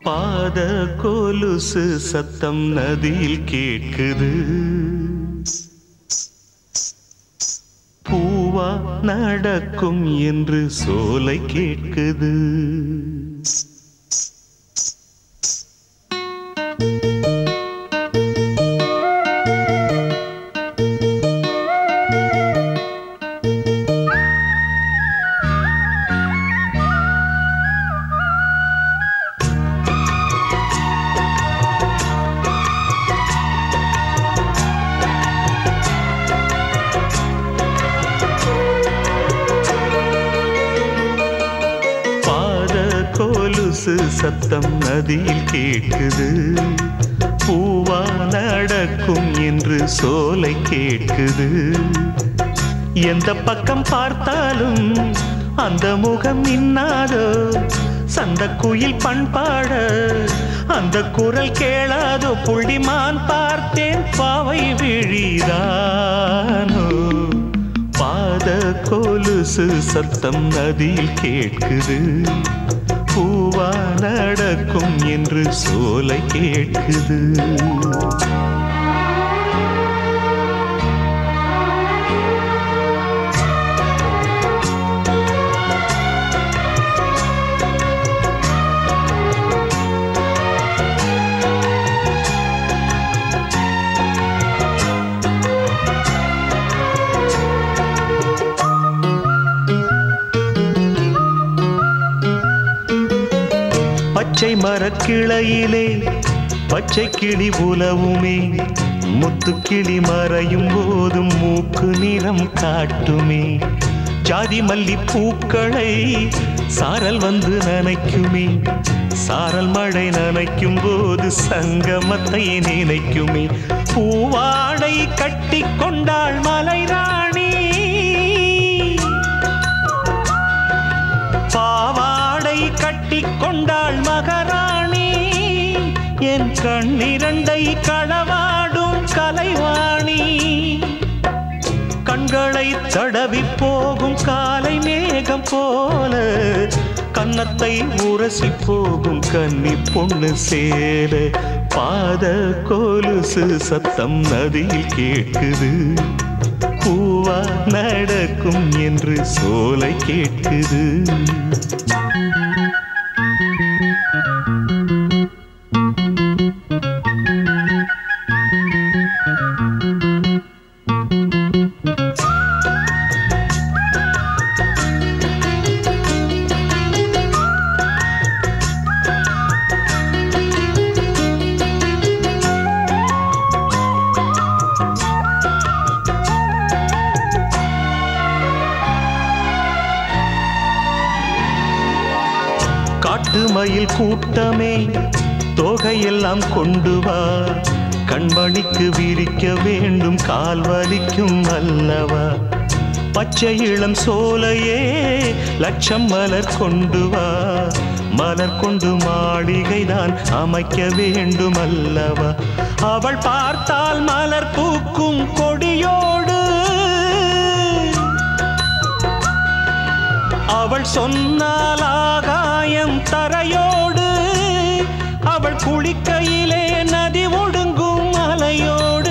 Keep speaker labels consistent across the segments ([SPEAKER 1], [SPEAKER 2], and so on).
[SPEAKER 1] பாத கொலுசு சத்தம் நதியில் கேட்குது பூவா நடக்கும் என்று சோலை கேட்குது பாத கொலுசு சத்தம் நதியில் கேட்குது பூவா நடக்கும் என்று சோலை கேட்குது எந்த பக்கம் பார்த்தாலும் அந்த முகம் இன்னாதோ சந்த குயில் பண்பாட அந்த குரல் கேளாதோ புள்ளிமான் பார்த்தேன் பாவை விழிதானோ பாத கொலுசு சத்தம் நதியில் கேட்குது பூவா நடக்கும் என்று சோலை கேட்குது பச்சை மரக்கிளையிலே பச்சை கிளி உலவுமே முத்துக்கிளி மறையும் போதும் மூக்கு நிறம் காட்டுமே ஜாதி மல்லி பூக்களை சாரல் வந்து நனைக்குமே சாரல் மழை நனைக்கும் போது சங்கமத்தை நினைக்குமே பூவாடை கட்டி கொண்டாள் மலை ராணி பாவாடை கட்டி கொண்டாள் மகாராணி என் கண்ணிரண்டை களவாடும் கலைவாணி கண்களை தடவி போகும் காலை மேகம் போல கன்னத்தை உரசி போகும் கன்னி பொண்ணு சேர பாத கொலுசு சத்தம் நதியில் கேட்குது பூவா நடக்கும் என்று சோலை கேட்குது காட்டு மயில் கூட்டமே தோகையெல்லாம் கொண்டு வா கண்மணிக்கு விரிக்க வேண்டும் கால் வலிக்கும் அல்லவா பச்சை இளம் சோலையே லட்சம் மலர் கொண்டு வா மலர் கொண்டு மாளிகை தான் அமைக்க வேண்டும் அல்லவா அவள் பார்த்தால் மலர் பூக்கும் கொடியோடு அவள் சொன்னால் ஆகாயம் தரையோடு அவள் குளிக்கையிலே நதி ஒடுங்கும் அலையோடு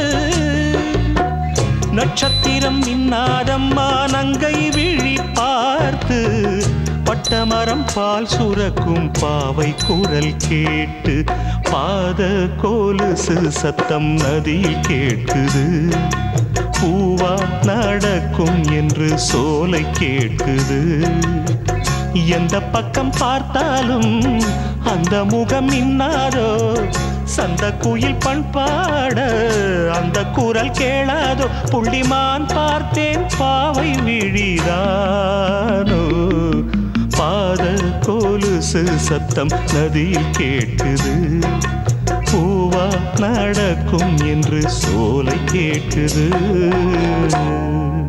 [SPEAKER 1] நட்சத்திரம் இன்னாதம்மா நங்கை விழி பார்த்து பட்டமரம் பால் சுரக்கும் பாவை குரல் கேட்டு பாத கொலுசு சத்தம் நதியில் கேட்குது பூவா நடக்கும் என்று சோலை கேட்குது எந்த பக்கம் பார்த்தாலும் அந்த முகம் இன்னாதோ சந்த குயில் பண்பாட அந்த குரல் கேளாதோ புள்ளிமான் பார்த்தேன் பாவை விழிதானோ பாத கொலுசு சத்தம் நதியில் கேட்குது பூவா நடக்கும் என்று சோலை கேட்குது